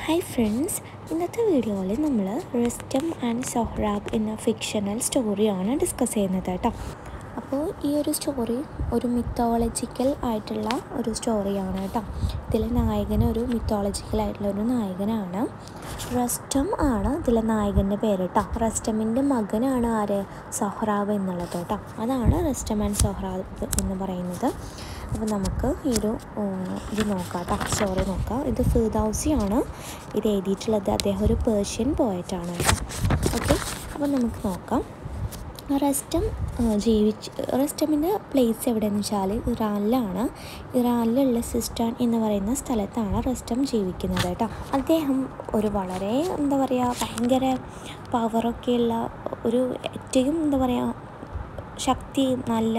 Hi friends ഇന്നത്തെ വീഡിയോയിൽ നമ്മൾ റിസ്റ്റം ആൻഡ് സൊഹ്റാബ് എന്ന ഫിക്ഷണൽ സ്റ്റോറിയാണ് ഡിസ്കസ് ചെയ്യുന്നത് കേട്ടോ അപ്പോൾ ഈ ഒരു സ്റ്റോറി ഒരു മിത്തോളജിക്കൽ ആയിട്ടുള്ള ഒരു സ്റ്റോറിയാണ് കേട്ടോ ഇതിലെ നായകൻ ഒരു മിത്തോളജിക്കൽ ആയിട്ടുള്ള ഒരു നായകനാണ് റസ്റ്റം ആണ് ഇതിലെ നായകൻ്റെ പേര് കേട്ടോ റസ്റ്റമിൻ്റെ മകനാണ് ആര് സൊഹ്റാബ് എന്നുള്ളത് കേട്ടോ അതാണ് റസ്റ്റം ആൻഡ് സൊഹ്റാബ് എന്ന് പറയുന്നത് അപ്പോൾ നമുക്ക് ഈ ഒരു ഇത് നോക്കാം കേട്ടോ സ്റ്റോറി നോക്കാം ഇത് ഫിർദൗസിയാണ് ഇത് എഴുതിയിട്ടുള്ളത് അദ്ദേഹം ഒരു പേർഷ്യൻ പോയറ്റാണ് കേട്ടോ ഓക്കെ അപ്പോൾ നമുക്ക് നോക്കാം റസ്റ്റം ജീവിച്ച് റസ്റ്റമിൻ്റെ പ്ലേസ് എവിടെയെന്ന് വെച്ചാൽ ഇറാനിലാണ് ഇറാനിലുള്ള സിസ്റ്റാൻ എന്ന് പറയുന്ന സ്ഥലത്താണ് റസ്റ്റം ജീവിക്കുന്നത് കേട്ടോ അദ്ദേഹം ഒരു വളരെ എന്താ പറയുക ഭയങ്കര പവറൊക്കെയുള്ള ഒരു ഏറ്റവും എന്താ പറയുക ശക്തി നല്ല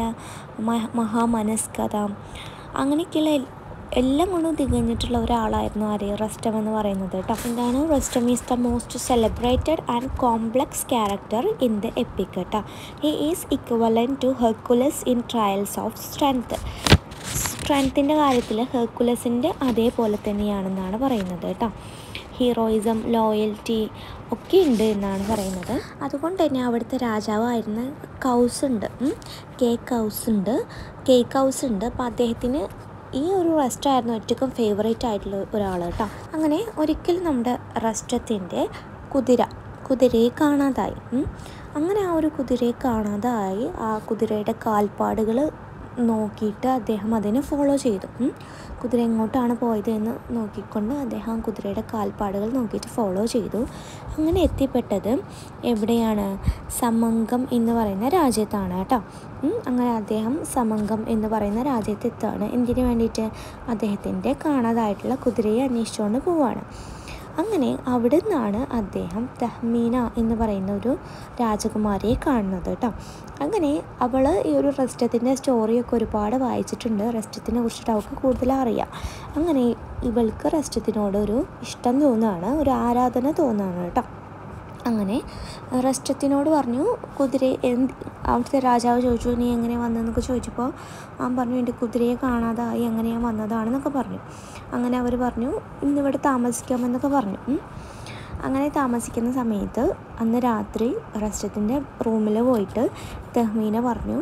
മഹാമനസ്കത അങ്ങനെയൊക്കെയുള്ള എല്ലാം കൊണ്ടും തികഞ്ഞിട്ടുള്ള ഒരാളായിരുന്നു ആര് റസ്റ്റം എന്ന് പറയുന്നത് കേട്ടോ എന്താണ് Rustam is the most celebrated and complex character in the epic കേട്ടോ he is equal to Hercules in trials of strength സ്ട്രെങ്ത്തിൻ്റെ കാര്യത്തിൽ ഹെർക്കുലസിൻ്റെ അതേപോലെ തന്നെയാണെന്നാണ് പറയുന്നത് കേട്ടോ ഹീറോയിസം ലോയൽറ്റി ഒക്കെ ഉണ്ട് എന്നാണ് പറയുന്നത് അതുകൊണ്ട് തന്നെ അവിടുത്തെ രാജാവായിരുന്ന കൗസ് ഉണ്ട് കേക്ക് ഹൗസ് ഉണ്ട് കേക്ക് ഹൗസ് ഉണ്ട് അപ്പോൾ അദ്ദേഹത്തിന് ഈ ഒരു റെസ്റ്റായിരുന്നു ഏറ്റവും ഫേവറേറ്റ് ആയിട്ടുള്ള ഒരാൾ കേട്ടോ അങ്ങനെ ഒരിക്കൽ നമ്മുടെ റെസ്റ്റത്തിൻ്റെ കുതിര കുതിരയെ കാണാതായി അങ്ങനെ ആ ഒരു കുതിരയെ കാണാതായി ആ കുതിരയുടെ കാൽപ്പാടുകൾ നോക്കിയിട്ട് അദ്ദേഹം അതിനെ ഫോളോ ചെയ്തു കുതിര എങ്ങോട്ടാണ് പോയത് എന്ന് നോക്കിക്കൊണ്ട് അദ്ദേഹം കുതിരയുടെ കാൽപ്പാടുകൾ നോക്കിയിട്ട് ഫോളോ ചെയ്തു അങ്ങനെ എത്തിപ്പെട്ടത് എവിടെയാണ് സമംഗം എന്ന് പറയുന്ന രാജ്യത്താണ് കേട്ടോ അങ്ങനെ അദ്ദേഹം സമംഗം എന്ന് പറയുന്ന രാജ്യത്ത് എത്തുകയാണ് എന്തിനു വേണ്ടിയിട്ട് അദ്ദേഹത്തിൻ്റെ കാണാതായിട്ടുള്ള കുതിരയെ അന്വേഷിച്ചുകൊണ്ട് പോവാണ് അങ്ങനെ അവിടെ നിന്നാണ് അദ്ദേഹം തഹ്മീന എന്ന് പറയുന്ന ഒരു രാജകുമാരിയെ കാണുന്നത് കേട്ടോ അങ്ങനെ അവൾ ഈ ഒരു റെസ്റ്റത്തിൻ്റെ സ്റ്റോറിയൊക്കെ ഒരുപാട് വായിച്ചിട്ടുണ്ട് റെസ്റ്റത്തിനെ കുറിച്ചിട്ട് അവൾക്ക് കൂടുതൽ അറിയാം അങ്ങനെ ഇവൾക്ക് റെസ്റ്റത്തിനോട് ഒരു ഇഷ്ടം തോന്നുകയാണ് ഒരു ആരാധന തോന്നുകയാണ് കേട്ടോ അങ്ങനെ റെസ്റ്റത്തിനോട് പറഞ്ഞു കുതിര എന്ത് അവിടുത്തെ രാജാവ് ചോദിച്ചു നീ എങ്ങനെ വന്നതെന്നൊക്കെ ചോദിച്ചപ്പോൾ അവൻ പറഞ്ഞു എൻ്റെ കുതിരയെ കാണാതായി അങ്ങനെ ഞാൻ വന്നതാണെന്നൊക്കെ പറഞ്ഞു അങ്ങനെ അവർ പറഞ്ഞു ഇന്നിവിടെ താമസിക്കാമെന്നൊക്കെ പറഞ്ഞു അങ്ങനെ താമസിക്കുന്ന സമയത്ത് അന്ന് രാത്രി റെസ്റ്റത്തിൻ്റെ റൂമിൽ പോയിട്ട് തെഹ്മീന പറഞ്ഞു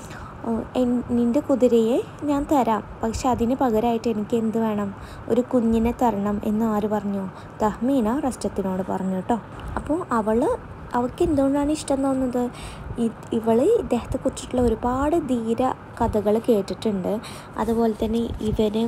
നിൻ്റെ കുതിരയെ ഞാൻ തരാം പക്ഷെ അതിന് പകരമായിട്ട് എനിക്ക് എന്ത് വേണം ഒരു കുഞ്ഞിനെ തരണം എന്ന് ആര് പറഞ്ഞു തഹ്മീന റസ്റ്റത്തിനോട് പറഞ്ഞു കേട്ടോ അപ്പോൾ അവൾ അവൾക്ക് എന്തുകൊണ്ടാണ് ഇഷ്ടം തോന്നുന്നത് ഇവൾ ഇദ്ദേഹത്തെ കുറിച്ചിട്ടുള്ള ഒരുപാട് ധീര കഥകൾ കേട്ടിട്ടുണ്ട് അതുപോലെ തന്നെ ഇവന്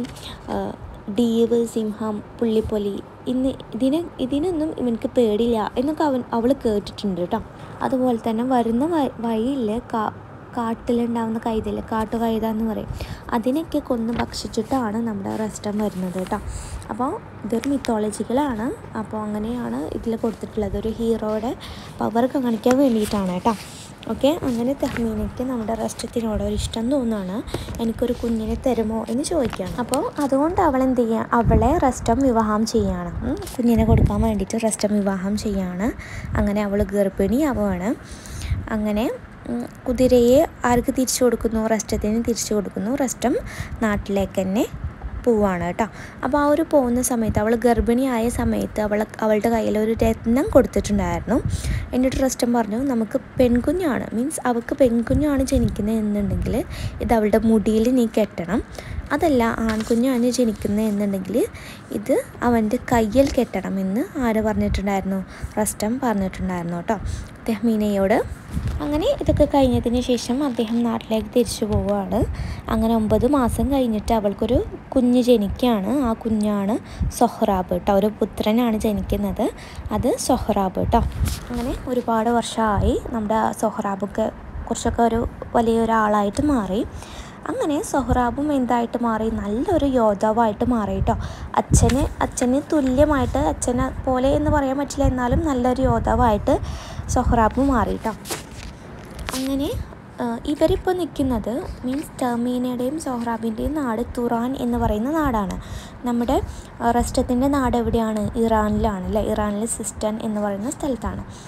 ഡീവ് സിംഹം പുള്ളിപ്പൊലി ഇന്ന് ഇതിന് ഇതിനൊന്നും ഇവനക്ക് പേടില്ല എന്നൊക്കെ അവൻ അവൾ കേട്ടിട്ടുണ്ട് കേട്ടോ അതുപോലെ തന്നെ വരുന്ന വഴിയിൽ കാ കാട്ടിലുണ്ടാവുന്ന കൈതയില്ല കാട്ടുകൈത എന്ന് പറയും അതിനൊക്കെ കൊന്ന് ഭക്ഷിച്ചിട്ടാണ് നമ്മുടെ റെസ്റ്റം വരുന്നത് കേട്ടോ അപ്പോൾ ഇതൊരു മിത്തോളജിക്കലാണ് അപ്പോൾ അങ്ങനെയാണ് ഇതിൽ കൊടുത്തിട്ടുള്ളത് ഒരു ഹീറോയുടെ പവർ കാണിക്കാൻ വേണ്ടിയിട്ടാണ് കേട്ടോ ഓക്കെ അങ്ങനെ തെഹ്മീനയ്ക്ക് നമ്മുടെ റെസ്റ്റത്തിനോട് ഒരു ഇഷ്ടം തോന്നുകയാണ് എനിക്കൊരു കുഞ്ഞിനെ തരുമോ എന്ന് ചോദിക്കുകയാണ് അപ്പോൾ അതുകൊണ്ട് അവൾ എന്ത് ചെയ്യുക അവളെ റെസ്റ്റം വിവാഹം ചെയ്യുകയാണ് കുഞ്ഞിനെ കൊടുക്കാൻ വേണ്ടിയിട്ട് റെസ്റ്റം വിവാഹം ചെയ്യുകയാണ് അങ്ങനെ അവൾ ഗർഭിണിയാവുകയാണ് അങ്ങനെ കുതിരയെ ആർക്ക് തിരിച്ചു കൊടുക്കുന്നു റെസ്റ്റത്തിന് തിരിച്ചു കൊടുക്കുന്നു റെസ്റ്റം നാട്ടിലേക്ക് തന്നെ പോവാണ് കേട്ടോ അപ്പോൾ ആ ഒരു പോകുന്ന സമയത്ത് അവൾ ഗർഭിണിയായ സമയത്ത് അവൾ അവളുടെ കയ്യിൽ ഒരു രത്നം കൊടുത്തിട്ടുണ്ടായിരുന്നു എന്നിട്ട് റെസ്റ്റം പറഞ്ഞു നമുക്ക് പെൺകുഞ്ഞാണ് മീൻസ് അവൾക്ക് പെൺകുഞ്ഞാണ് ജനിക്കുന്നത് എന്നുണ്ടെങ്കിൽ ഇത് അവളുടെ മുടിയിൽ നീ കെട്ടണം അതല്ല ആൺകുഞ്ഞാണ് ജനിക്കുന്നത് എന്നുണ്ടെങ്കിൽ ഇത് അവൻ്റെ കയ്യിൽ കെട്ടണം എന്ന് ആര് പറഞ്ഞിട്ടുണ്ടായിരുന്നു റസ്റ്റം പറഞ്ഞിട്ടുണ്ടായിരുന്നു കേട്ടോ തെഹ്മീനയോട് അങ്ങനെ ഇതൊക്കെ കഴിഞ്ഞതിന് ശേഷം അദ്ദേഹം നാട്ടിലേക്ക് തിരിച്ചു പോവുകയാണ് അങ്ങനെ ഒമ്പത് മാസം കഴിഞ്ഞിട്ട് അവൾക്കൊരു കുഞ്ഞ് ജനിക്കുകയാണ് ആ കുഞ്ഞാണ് സൊഹ്റാബ് കേട്ടോ ഒരു പുത്രനാണ് ജനിക്കുന്നത് അത് സൊഹ്റാബ് കേട്ടോ അങ്ങനെ ഒരുപാട് വർഷമായി നമ്മുടെ സൊഹ്റാബൊക്കെ കുറച്ചൊക്കെ ഒരു വലിയൊരാളായിട്ട് മാറി അങ്ങനെ സൊഹ്റാബും എന്തായിട്ട് മാറി നല്ലൊരു യോദ്ധാവായിട്ട് മാറി കേട്ടോ അച്ഛന് അച്ഛന് തുല്യമായിട്ട് അച്ഛനെ പോലെ എന്ന് പറയാൻ പറ്റില്ല എന്നാലും നല്ലൊരു യോദ്ധാവായിട്ട് സൊഹ്റാബ് മാറി കേട്ടോ അങ്ങനെ ഇവരിപ്പോൾ നിൽക്കുന്നത് മീൻസ് ടർമീനയുടെയും സൊഹ്റാബിൻ്റെയും നാട് തുറാൻ എന്ന് പറയുന്ന നാടാണ് നമ്മുടെ റെസ്റ്റത്തിൻ്റെ നാട് എവിടെയാണ് ഇറാനിലാണ് അല്ലേ ഇറാനിലെ സിസ്റ്റൻ എന്ന് പറയുന്ന സ്ഥലത്താണ് അപ്പോൾ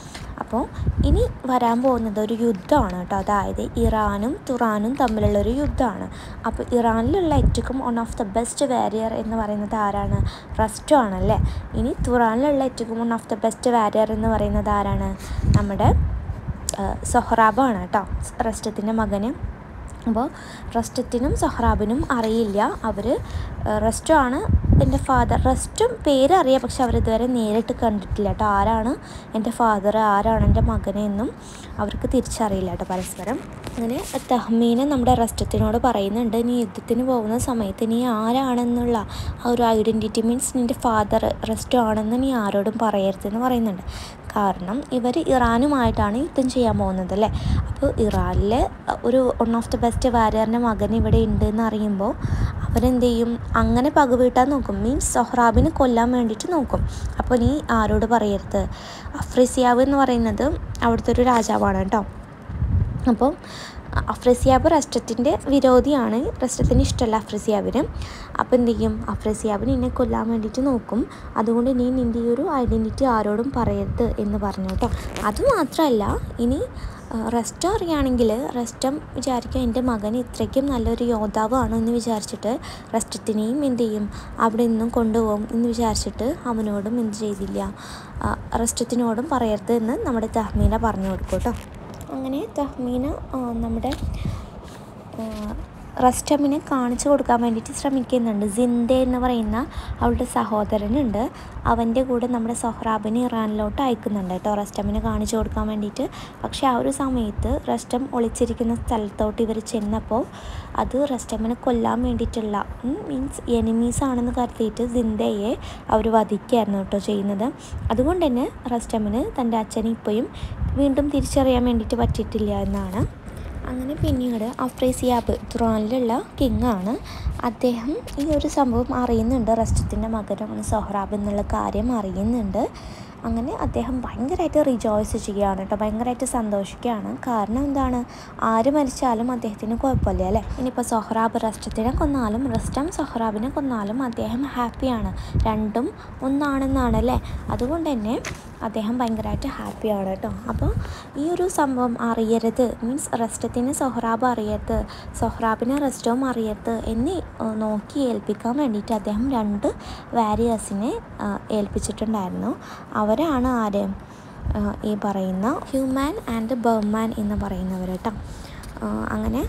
അപ്പോൾ ഇനി വരാൻ പോകുന്നത് ഒരു യുദ്ധമാണ് കേട്ടോ അതായത് ഇറാനും തുറാനും തമ്മിലുള്ള ഒരു യുദ്ധമാണ് അപ്പോൾ ഇറാനിലുള്ള ഏറ്റവും one of the best warrior എന്ന് പറയുന്നത് ആരാണ് റസ്റ്റോ ആണല്ലേ ഇനി തുറാനിലുള്ള ഏറ്റവും one of the best warrior എന്ന് പറയുന്നത് ആരാണ് നമ്മുടെ സൊഹ്റാബാണ് കേട്ടോ റസ്റ്റത്തിൻ്റെ മകന് അപ്പോൾ റസ്റ്റത്തിനും സൊഹ്റാബിനും അറിയില്ല അവർ റസ്റ്റോ ആണ് എൻ്റെ ഫാദർ റസ്റ്റും പേരറിയാം പക്ഷെ അവരിതുവരെ നേരിട്ട് കണ്ടിട്ടില്ല കേട്ടോ ആരാണ് എൻ്റെ ഫാദർ ആരാണ് എൻ്റെ മകനെന്നും അവർക്ക് തിരിച്ചറിയില്ല കേട്ടോ പരസ്പരം അങ്ങനെ തഹ്മീനെ നമ്മുടെ റസ്റ്റത്തിനോട് പറയുന്നുണ്ട് നീ യുദ്ധത്തിന് പോകുന്ന സമയത്ത് നീ ആരാണെന്നുള്ള ആ ഒരു ഐഡൻറ്റിറ്റി മീൻസ് നിൻ്റെ ഫാദർ റെസ്റ്റോ ആണെന്ന് നീ ആരോടും പറയരുതെന്ന് പറയുന്നുണ്ട് കാരണം ഇവർ ഇറാനുമായിട്ടാണ് യുദ്ധം ചെയ്യാൻ പോകുന്നത് അല്ലേ അപ്പോൾ ഇറാനിലെ ഒരു വൺ ഓഫ് ദ ബെസ്റ്റ് വാരിയറിൻ്റെ മകൻ ഇവിടെ ഉണ്ട് എന്ന് അറിയുമ്പോൾ അവരെന്ത് ചെയ്യും അങ്ങനെ പകുവീട്ടാൻ നോക്കും മീൻസ് സൊഹ്റാബിനെ കൊല്ലാൻ വേണ്ടിയിട്ട് നോക്കും അപ്പോൾ നീ ആരോട് പറയരുത് അഫ്രിസിയാവ് എന്ന് പറയുന്നത് അവിടുത്തെ ഒരു രാജാവാണ് കേട്ടോ അപ്പോൾ അഫ്രസിയാബ് റസ്റ്റത്തിൻ്റെ വിരോധിയാണ് റസ്റ്റത്തിന് ഇഷ്ടമല്ല അഫ്രസിയാബിന് അപ്പോൾ എന്ത് ചെയ്യും അഫ്രസിയാബിന് എന്നെ കൊല്ലാൻ വേണ്ടിയിട്ട് നോക്കും അതുകൊണ്ട് നീ നിൻ്റെ ഈ ഒരു ഐഡൻറ്റിറ്റി ആരോടും പറയരുത് എന്ന് പറഞ്ഞു കേട്ടോ അതുമാത്രമല്ല ഇനി റെസ്റ്റോ അറിയുകയാണെങ്കിൽ റെസ്റ്റം വിചാരിക്കും എൻ്റെ മകൻ ഇത്രയ്ക്കും നല്ലൊരു യോദ്ധാവാണ് എന്ന് വിചാരിച്ചിട്ട് റെസ്റ്റത്തിനെയും എന്ത് ചെയ്യും അവിടെ നിന്നും കൊണ്ടുപോകും എന്ന് വിചാരിച്ചിട്ട് അവനോടും എന്ത് ചെയ്തില്ല റെസ്റ്റത്തിനോടും പറയരുത് എന്ന് നമ്മുടെ തഹ്മീന പറഞ്ഞു കൊടുക്കും കേട്ടോ അങ്ങനെ തഹ്മീന നമ്മുടെ റസ്റ്റമിനെ കാണിച്ചു കൊടുക്കാൻ വേണ്ടിയിട്ട് ശ്രമിക്കുന്നുണ്ട് സിന്ദ എന്ന് പറയുന്ന അവളുടെ സഹോദരനുണ്ട് അവൻ്റെ കൂടെ നമ്മുടെ സൊഹ്റാബിനെ ഇറാനിലോട്ട് അയക്കുന്നുണ്ട് കേട്ടോ റസ്റ്റമിനെ കാണിച്ചു കൊടുക്കാൻ വേണ്ടിയിട്ട് പക്ഷേ ആ ഒരു സമയത്ത് റസ്റ്റം ഒളിച്ചിരിക്കുന്ന സ്ഥലത്തോട്ട് ഇവർ ചെന്നപ്പോൾ അത് റസ്റ്റമിനെ കൊല്ലാൻ വേണ്ടിയിട്ടുള്ള മീൻസ് എനിമീസ് ആണെന്ന് കരുതിയിട്ട് സിന്ദയെ അവർ വധിക്കുകയായിരുന്നു കേട്ടോ ചെയ്യുന്നത് അതുകൊണ്ട് തന്നെ റസ്റ്റമിന് തൻ്റെ അച്ഛനെ ഇപ്പോഴും വീണ്ടും തിരിച്ചറിയാൻ വേണ്ടിയിട്ട് പറ്റിയിട്ടില്ല എന്നാണ് അങ്ങനെ പിന്നീട് അഫ്രേസിയാബ് തുറാനിലുള്ള കിങ്ങാണ് അദ്ദേഹം ഈ ഒരു സംഭവം അറിയുന്നുണ്ട് റസ്റ്റത്തിൻ്റെ മകനാണ് സൊഹ്റാബ് എന്നുള്ള കാര്യം അറിയുന്നുണ്ട് അങ്ങനെ അദ്ദേഹം ഭയങ്കരമായിട്ട് റിജോയ്സ് ചെയ്യുകയാണ് കേട്ടോ ഭയങ്കരമായിട്ട് സന്തോഷിക്കുകയാണ് കാരണം എന്താണ് ആര് മരിച്ചാലും അദ്ദേഹത്തിന് കുഴപ്പമില്ല അല്ലേ ഇനിയിപ്പോൾ സൊഹ്റാബ് റസ്റ്റത്തിനെ കൊന്നാലും റസ്റ്റം സൊഹ്റാബിനെ കൊന്നാലും അദ്ദേഹം ഹാപ്പിയാണ് രണ്ടും ഒന്നാണെന്നാണ് അല്ലേ അതുകൊണ്ട് തന്നെ അദ്ദേഹം ഭയങ്കരമായിട്ട് ഹാപ്പിയാണ് കേട്ടോ അപ്പോൾ ഈ ഒരു സംഭവം അറിയരുത് മീൻസ് റസ്റ്റത്തിന് സൊഹ്റാബ് അറിയരുത് സൊഹ്റാബിനെ റസ്റ്റവും അറിയരുത് എന്ന് നോക്കി ഏൽപ്പിക്കാൻ വേണ്ടിയിട്ട് അദ്ദേഹം രണ്ട് വാരിയേഴ്സിനെ ഏൽപ്പിച്ചിട്ടുണ്ടായിരുന്നു അവരാണ് ആര് ഈ പറയുന്ന ഹ്യൂമാൻ ആൻഡ് ബർമാൻ എന്ന് പറയുന്നവർ കേട്ടോ അങ്ങനെ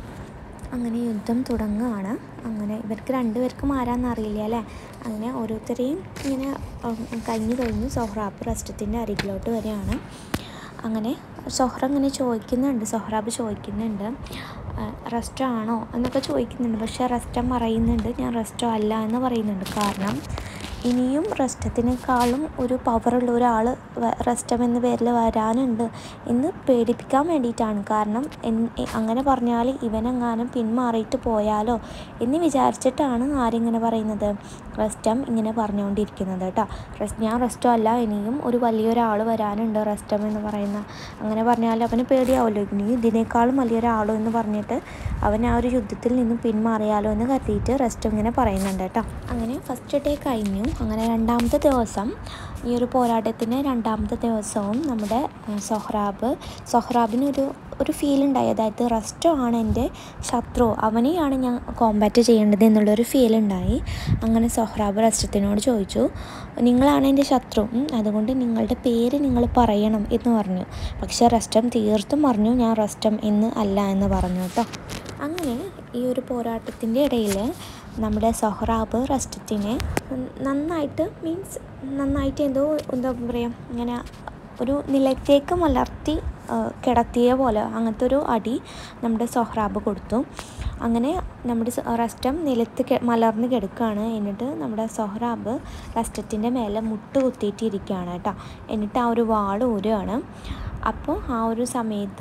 അങ്ങനെ യുദ്ധം തുടങ്ങുകയാണ് അങ്ങനെ ഇവർക്ക് രണ്ടുപേർക്കും ആരാന്ന് അറിയില്ല അല്ലേ അങ്ങനെ ഓരോരുത്തരെയും ഇങ്ങനെ കഴിഞ്ഞു കഴിഞ്ഞു സൊഹ്റാബ് റസ്റ്റത്തിൻ്റെ അരികിലോട്ട് വരികയാണ് അങ്ങനെ സൊഹ്റ ഇങ്ങനെ ചോദിക്കുന്നുണ്ട് സൊഹ്റാബ് ചോദിക്കുന്നുണ്ട് റെസ്റ്റോ ആണോ എന്നൊക്കെ ചോദിക്കുന്നുണ്ട് പക്ഷേ റെസ്റ്റം പറയുന്നുണ്ട് ഞാൻ റെസ്റ്റോ അല്ല എന്ന് പറയുന്നുണ്ട് കാരണം ഇനിയും റെസ്റ്റത്തിനേക്കാളും ഒരു പവറുള്ള ഒരാൾ റെസ്റ്റം എന്ന പേരിൽ വരാനുണ്ട് എന്ന് പേടിപ്പിക്കാൻ വേണ്ടിയിട്ടാണ് കാരണം അങ്ങനെ പറഞ്ഞാൽ ഇവനെങ്ങാനും പിന്മാറിയിട്ട് പോയാലോ എന്ന് വിചാരിച്ചിട്ടാണ് ആരിങ്ങനെ പറയുന്നത് റെസ്റ്റം ഇങ്ങനെ പറഞ്ഞുകൊണ്ടിരിക്കുന്നത് കേട്ടോ ഞാൻ റെസ്റ്റോ അല്ല ഇനിയും ഒരു വലിയൊരാൾ വരാനുണ്ട് റെസ്റ്റം എന്ന് പറയുന്ന അങ്ങനെ പറഞ്ഞാൽ അവന് പേടിയാവുമല്ലോ ഇനി ഇതിനേക്കാളും വലിയൊരാളോ എന്ന് പറഞ്ഞിട്ട് അവൻ ആ ഒരു യുദ്ധത്തിൽ നിന്നും പിന്മാറിയാലോ എന്ന് കരുതിയിട്ട് റെസ്റ്റം ഇങ്ങനെ പറയുന്നുണ്ട് കേട്ടോ അങ്ങനെ ഫസ്റ്റ് ഡേ കഴിഞ്ഞു അങ്ങനെ രണ്ടാമത്തെ ദിവസം ഈ ഒരു പോരാട്ടത്തിന് രണ്ടാമത്തെ ദിവസവും നമ്മുടെ സൊഹ്റാബ് സൊഹ്റാബിനൊരു ഒരു ഫീൽ ഉണ്ടായി അതായത് റെസ്റ്റോ ആണ് എൻ്റെ ശത്രു അവനെയാണ് ഞാൻ കോമ്പാറ്റ് ചെയ്യേണ്ടത് എന്നുള്ളൊരു ഫീൽ ഉണ്ടായി അങ്ങനെ സൊഹ്റാബ് റസ്റ്റത്തിനോട് ചോദിച്ചു നിങ്ങളാണ് എൻ്റെ ശത്രു അതുകൊണ്ട് നിങ്ങളുടെ പേര് നിങ്ങൾ പറയണം എന്ന് പറഞ്ഞു പക്ഷേ റസ്റ്റം തീർത്തും പറഞ്ഞു ഞാൻ റസ്റ്റം എന്ന് അല്ല എന്ന് പറഞ്ഞു കേട്ടോ അങ്ങനെ ഈ ഒരു പോരാട്ടത്തിൻ്റെ ഇടയിൽ നമ്മുടെ സൊഹ്റാബ് റസ്റ്റത്തിനെ നന്നായിട്ട് മീൻസ് നന്നായിട്ട് എന്തോ എന്താ പറയുക ഇങ്ങനെ ഒരു നിലത്തേക്ക് മലർത്തി കിടത്തിയ പോലെ അങ്ങനത്തെ ഒരു അടി നമ്മുടെ സൊഹ്റാബ് കൊടുത്തു അങ്ങനെ നമ്മുടെ റസ്റ്റം നിലത്ത് മലർന്ന് കിടക്കുകയാണ് എന്നിട്ട് നമ്മുടെ സൊഹ്റാബ് റസ്റ്റത്തിൻ്റെ മേലെ മുട്ട് കുത്തിയിട്ടിരിക്കുകയാണ് കേട്ടോ എന്നിട്ട് ആ ഒരു വാൾ ഊരുകയാണ് അപ്പോൾ ആ ഒരു സമയത്ത്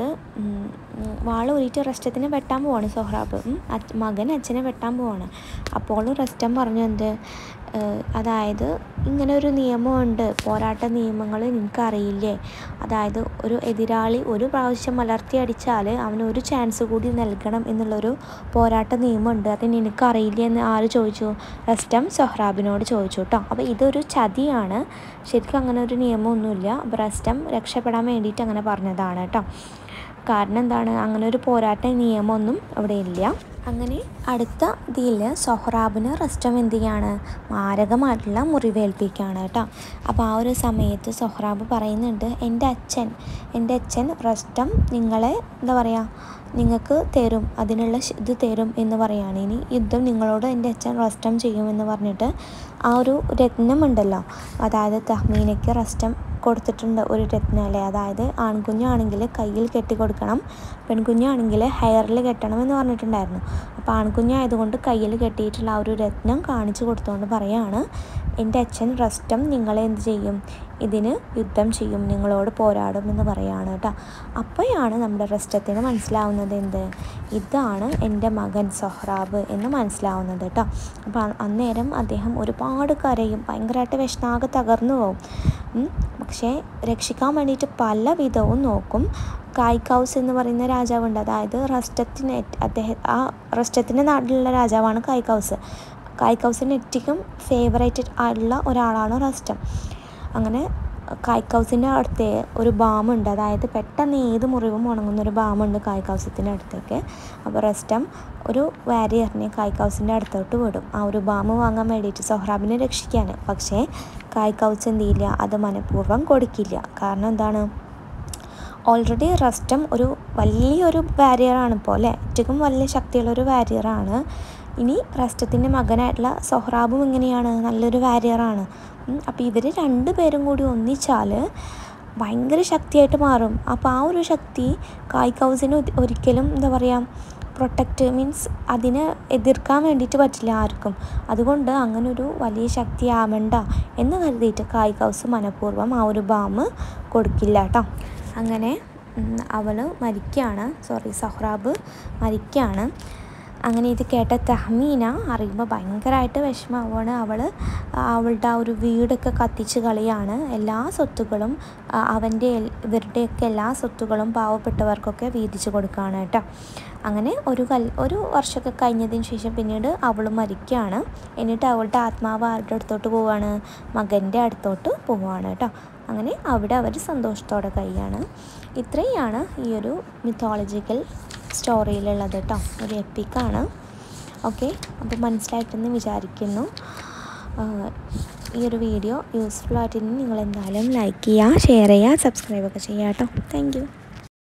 വാൾ ഊരിയിട്ട് റസ്റ്റത്തിനെ വെട്ടാൻ പോവാണ് സൊഹ്റാബ് മകൻ അച്ഛനെ വെട്ടാൻ പോവാണ് അപ്പോൾ റസ്റ്റം പറഞ്ഞു എന്ത് ഏഹ് അതായത് ഇങ്ങനെ ഒരു നിയമമുണ്ട് പോരാട്ട നിയമങ്ങൾ നിനക്കറിയില്ലേ അതായത് ഒരു എതിരാളി ഒരു പ്രാവശ്യം മലർത്തി അടിച്ചാൽ അവന് ഒരു ചാൻസ് കൂടി നൽകണം എന്നുള്ളൊരു പോരാട്ട നിയമമുണ്ട് അത് നിനക്കറിയില്ലേ എന്ന് ആര് ചോദിച്ചു റസ്റ്റം സൊഹ്റാബിനോട് ചോദിച്ചു കേട്ടോ അപ്പോൾ ഇതൊരു ചതിയാണ് ശരിക്കും അങ്ങനെ ഒരു നിയമമൊന്നുമില്ല അപ്പോൾ റസ്റ്റം രക്ഷപ്പെടാൻ വേണ്ടിയിട്ട് അങ്ങനെ പറഞ്ഞതാണ് കേട്ടോ കാരണം എന്താണ് അങ്ങനെ ഒരു പോരാട്ട നിയമമൊന്നും അവിടെ ഇല്ല അങ്ങനെ അടുത്ത ഇതിൽ സൊഹ്റാബിന് റസ്റ്റം എന്ത് ചെയ്യാണ് മാരകമായിട്ടുള്ള മുറിവേൽപ്പിക്കുകയാണ് കേട്ടോ അപ്പോൾ ആ ഒരു സമയത്ത് സൊഹ്റാബ് പറയുന്നുണ്ട് എൻ്റെ അച്ഛൻ എൻ്റെ അച്ഛൻ റസ്റ്റം നിങ്ങളെ എന്താ പറയുക നിങ്ങൾക്ക് തരും അതിനുള്ള ശ- ഇത് തരും എന്ന് പറയുകയാണ് ഇനി യുദ്ധം നിങ്ങളോട് എൻ്റെ അച്ഛൻ റസ്റ്റം ചെയ്യുമെന്ന് പറഞ്ഞിട്ട് ആ ഒരു രത്നമുണ്ടല്ലോ അതായത് തഹ്മീനയ്ക്ക് റസ്റ്റം കൊടുത്തിട്ടുണ്ട് ഒരു രത്നം അല്ലേ അതായത് ആൺകുഞ്ഞാണെങ്കിൽ കയ്യിൽ കെട്ടി കൊടുക്കണം പെൺകുഞ്ഞാണെങ്കിൽ ഹെയറിൽ കെട്ടണം എന്ന് പറഞ്ഞിട്ടുണ്ടായിരുന്നു അപ്പോൾ ആൺകുഞ്ഞായതുകൊണ്ട് കയ്യിൽ കെട്ടിയിട്ടുള്ള ആ ഒരു രത്നം കാണിച്ചു കൊടുത്തുകൊണ്ട് പറയാണ് എൻ്റെ അച്ഛൻ റസ്റ്റം നിങ്ങളെ എന്ത് ചെയ്യും ഇതിന് യുദ്ധം ചെയ്യും നിങ്ങളോട് പോരാടും എന്ന് പറയാണ് കേട്ടോ അപ്പോഴാണ് നമ്മുടെ റസ്റ്റത്തിന് മനസ്സിലാവുന്നത് എന്ത് ഇതാണ് എൻ്റെ മകൻ സൊഹ്റാബ് എന്ന് മനസ്സിലാവുന്നത് കേട്ടോ അപ്പോൾ അ- അന്നേരം അദ്ദേഹം ഒരുപാട് കരയും ഭയങ്കരമായിട്ട് വിഷനാകെ തകർന്നു പോകും ഉം. പക്ഷേ രക്ഷിക്കാൻ വേണ്ടിയിട്ട് പല വിധവും നോക്കും കായ്ക്കൗസ് എന്ന് പറയുന്ന രാജാവുണ്ട് അതായത് റസ്റ്റത്തിന് ഏറ്റ്- അദ്ദേഹം ആ റസ്റ്റത്തിൻ്റെ നാട്ടിലുള്ള രാജാവാണ് കായ്ക്കൗസ് കായ്ക്കൗസിന് ഏറ്റവും ഫേവറേറ്റ് ആയിട്ടുള്ള ഒരാളാണ് റസ്റ്റം അങ്ങനെ കായ്ക്കൗസിൻ്റെ അടുത്ത് ഒരു ബാമുണ്ട് അതായത് പെട്ടെന്ന് ഏത് മുറിവും ഉണങ്ങുന്ന ഒരു ബാമുണ്ട് കായ്ക്കൗസത്തിൻ്റെ അടുത്തേക്ക് അപ്പോൾ റസ്റ്റം ഒരു വാരിയറിനെ കായ്ക്കൗസിൻ്റെ അടുത്തോട്ട് വിടും ആ ഒരു ബാം വാങ്ങാൻ വേണ്ടിയിട്ട് സൊഹ്റാബിനെ രക്ഷിക്കാൻ പക്ഷേ കായ്ക്കൗസ് എന്ത് ചെയ്യില്ല അത് മനഃപൂർവ്വം കൊടുക്കില്ല കാരണം എന്താണ് ഓൾറെഡി റസ്റ്റം ഒരു വലിയൊരു വാരിയറാണ് ഇപ്പോൾ അല്ലേ ഏറ്റവും വലിയ ശക്തിയുള്ള ഒരു വാരിയറാണ് ഇനി റസ്റ്റത്തിൻ്റെ മകനായിട്ടുള്ള സൊഹ്റാബും ഇങ്ങനെയാണ് നല്ലൊരു വാരിയറാണ് അപ്പോൾ ഇവർ രണ്ട് പേരും കൂടി ഒന്നിച്ചാൽ ഭയങ്കര ശക്തിയായിട്ട് മാറും അപ്പോൾ ആ ഒരു ശക്തി കായ്ക്കൗസിന് ഒരി- ഒരിക്കലും എന്താ പറയുക പ്രൊട്ടക്റ്റ് മീൻസ് അതിനെ എതിർക്കാൻ വേണ്ടിയിട്ട് പറ്റില്ല ആർക്കും അതുകൊണ്ട് അങ്ങനെ ഒരു വലിയ ശക്തി ആവണ്ട എന്ന് കരുതിയിട്ട് കായ്ക്കൗസ് മനഃപൂർവ്വം ആ ഒരു ബാം കൊടുക്കില്ല കേട്ടോ അങ്ങനെ അവൾ മരിക്കുകയാണ് സോറി സഹ്റാബ് മരിക്കുകയാണ് അങ്ങനെ ഇത് കേട്ട തഹ്മീന അറിയുമ്പോൾ ഭയങ്കരമായിട്ട് വിഷമമാണ് അവൾ അവളുടെ ആ ഒരു വീടൊക്കെ കത്തിച്ച് കളിയാണ് എല്ലാ സ്വത്തുക്കളും ആ, അവൻ്റെ എൽ- ഇവരുടെയൊക്കെ എല്ലാ സ്വത്തുക്കളും പാവപ്പെട്ടവർക്കൊക്കെ വീതിച്ച് കൊടുക്കുകയാണ് കേട്ടോ അങ്ങനെ ഒരു കൽ ഒരു വർഷമൊക്കെ കഴിഞ്ഞതിന് ശേഷം പിന്നീട് അവൾ മരിക്കുകയാണ് എന്നിട്ട് അവളുടെ ആത്മാവ് ആരുടെ അടുത്തോട്ട് പോവുകയാണ് മകൻ്റെ അടുത്തോട്ട് പോവുകയാണ് കേട്ടോ അങ്ങനെ അവിടെ അവർ സന്തോഷത്തോടെ കഴിയാണ് ഇത്രയാണ് ഈ ഒരു മിത്തോളജിക്കൽ സ്റ്റോറിയിലുള്ളത് കേട്ടോ ഒരു എപ്പിക്കാണ് ഓക്കെ അപ്പോൾ മനസ്സിലായിട്ടെന്ന് വിചാരിക്കുന്നു ആഹ് ഈ ഒരു വീഡിയോ യൂസ്ഫുൾ ആയിട്ട് നിങ്ങൾ എന്തായാലും ലൈക്ക് ചെയ്യുക ഷെയർ ചെയ്യുക സബ്സ്ക്രൈബ് ഒക്കെ ചെയ്യുക കേട്ടോ താങ്ക് യു